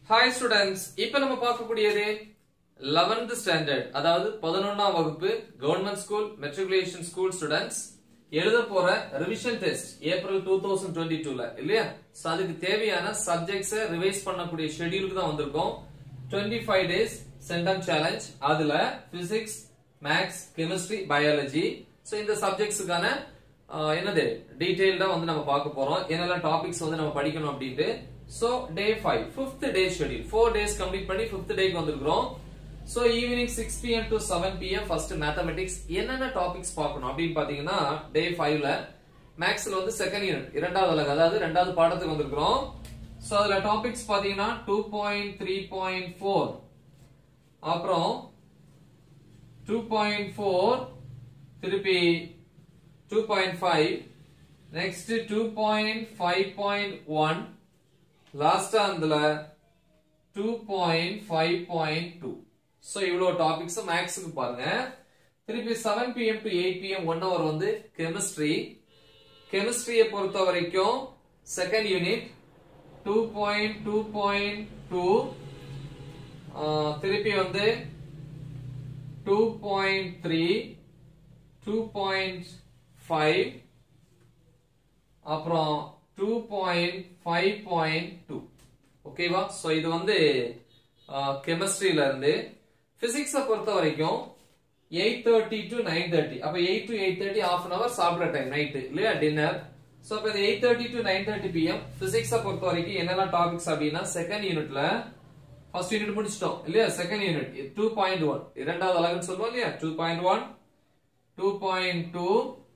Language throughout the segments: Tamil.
ஹாய் ஸ்டூடெண்ட்ஸ் இப்போ நம்ம பார்க்கக்கூடியது 11th ஸ்டாண்டர்ட் அதாவது பதினொன்னாம் வகுப்பு government school matriculation school students எழுத போற revision test April two thousand twenty டூல இல்லையா So, அதுக்கு தேவையான சப்ஜெக்ட்ஸை ரிவைஸ் பண்ணக்கூடிய ஷெட்யூலுக்கு தான் வந்திருக்கோம் twenty five days centum challenge அதுல physics maths chemistry biology so இந்த சப்ஜெக்ட்ஸுக்கான என்னது டீடைல்டா வந்து நம்ம பார்க்க போறோம் என்னெல்லாம் டாபிக்ஸ் வந்து நம்ம படிக்கணும் அப்படின்ட்டு so day five fifth day schedule four days complete பண்ணி ஃபிஃப்த் டேக்கு வந்திருக்கிறோம் so evening six PM to seven PM first mathematics என்னென்ன டாபிக்ஸ் பார்க்கணும் அப்படின்னு பாத்தீங்கன்னா டே ஃபைவ்ல மேக்ஸ்ல வந்து செகண்ட் யூனிட் இரண்டாவது அலகு அதாவது ரெண்டாவது பாடத்துக்கு வந்திருக்கிறோம் சோ அதுல டாபிக்ஸ் பாத்தீங்கன்னா two point three point four அப்புறம் டூ பாயிண்ட் ஃபோர் திருப்பி two point five next two point five point one லாஸ்டா அதுல two point five point two so இவ்வளோ டாபிக்ஸ் மேக்ஸுக்கு பாருங்க திருப்பி seven PM to eight PM one hour வந்து கெமிஸ்ட்ரி கெமிஸ்ட்ரியை பொறுத்த வரைக்கும் second unit two point two point two திருப்பி வந்து two point three two point five அப்புறம் two point five point two ஓகேவா ஸோ இது வந்து கெமிஸ்ட்ரியில இருந்து பிசிக்ஸை பொறுத்த வரைக்கும் eight thirty to nine thirty அப்ப eight to eight thirty half an hour சாப்பிட்ற டைம் நைட்டு இல்லையா டின்னர் ஸோ இப்போ இந்த eight thirty to nine thirty PM பிசிக்ஸை பொறுத்த வரைக்கும் என்னெல்லாம் டாபிக்ஸ் அப்படின்னா செகண்ட் யூனிட்ல ஃபர்ஸ்ட் யூனிட் முடிச்சிட்டோம் இல்லையா second unit two point one இரண்டாவது அழகுன்னு சொல்லுவோம் இல்லையா two point one two point two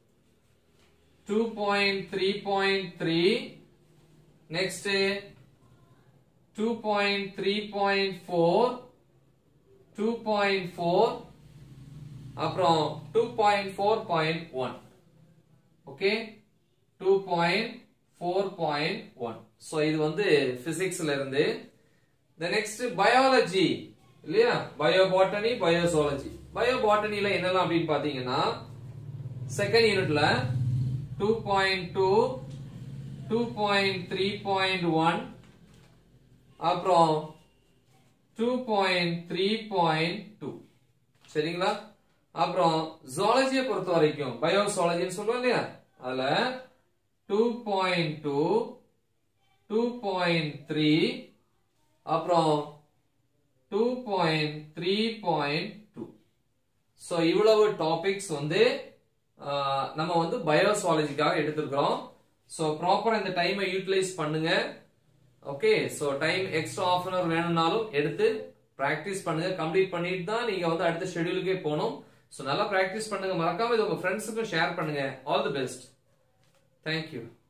two point three point three next two point three point four two point four அப்புறம் two point four point one okay two point four point one so இது வந்து பிசிக்ஸ்ல இருந்து த நெக்ஸ்ட் பயாலஜி இல்லையா பயோ பாட்டனி பயோசாலஜி பயோ பாட்டனில என்னெல்லாம் அப்படின்னு பாத்தீங்கன்னா செகண்ட் யூனிட்ல two point two two point three point one அப்புறம் two point three point two சரிங்களா அப்புறம் ஜுவாலஜியை பொறுத்த வரைக்கும் பயோசாலஜின்னு சொல்லுவோம் இல்லையா அதுல two point two two point three அப்புறம் two point three point two so இவ்வளவு டாபிக்ஸ் வந்து நம்ம வந்து பயோசாலஜிக்காக எடுத்திருக்கிறோம் ஸோ ப்ராப்பரா இந்த டைமை யூட்டிலைஸ் பண்ணுங்க okay so time extra half an hour வேணும்னாலும் எடுத்து ப்ராக்டிஸ் பண்ணுங்க கம்ப்ளீட் பண்ணிட்டு தான் நீங்க வந்து அடுத்த ஷெடியூலுக்கே போகணும் ஸோ நல்லா ப்ராக்டிஸ் பண்ணுங்க மறக்காம இது உங்க ஃப்ரெண்ட்ஸுக்கும் ஷேர் பண்ணுங்க ஆல் தி பெஸ்ட் தேங்க்யூ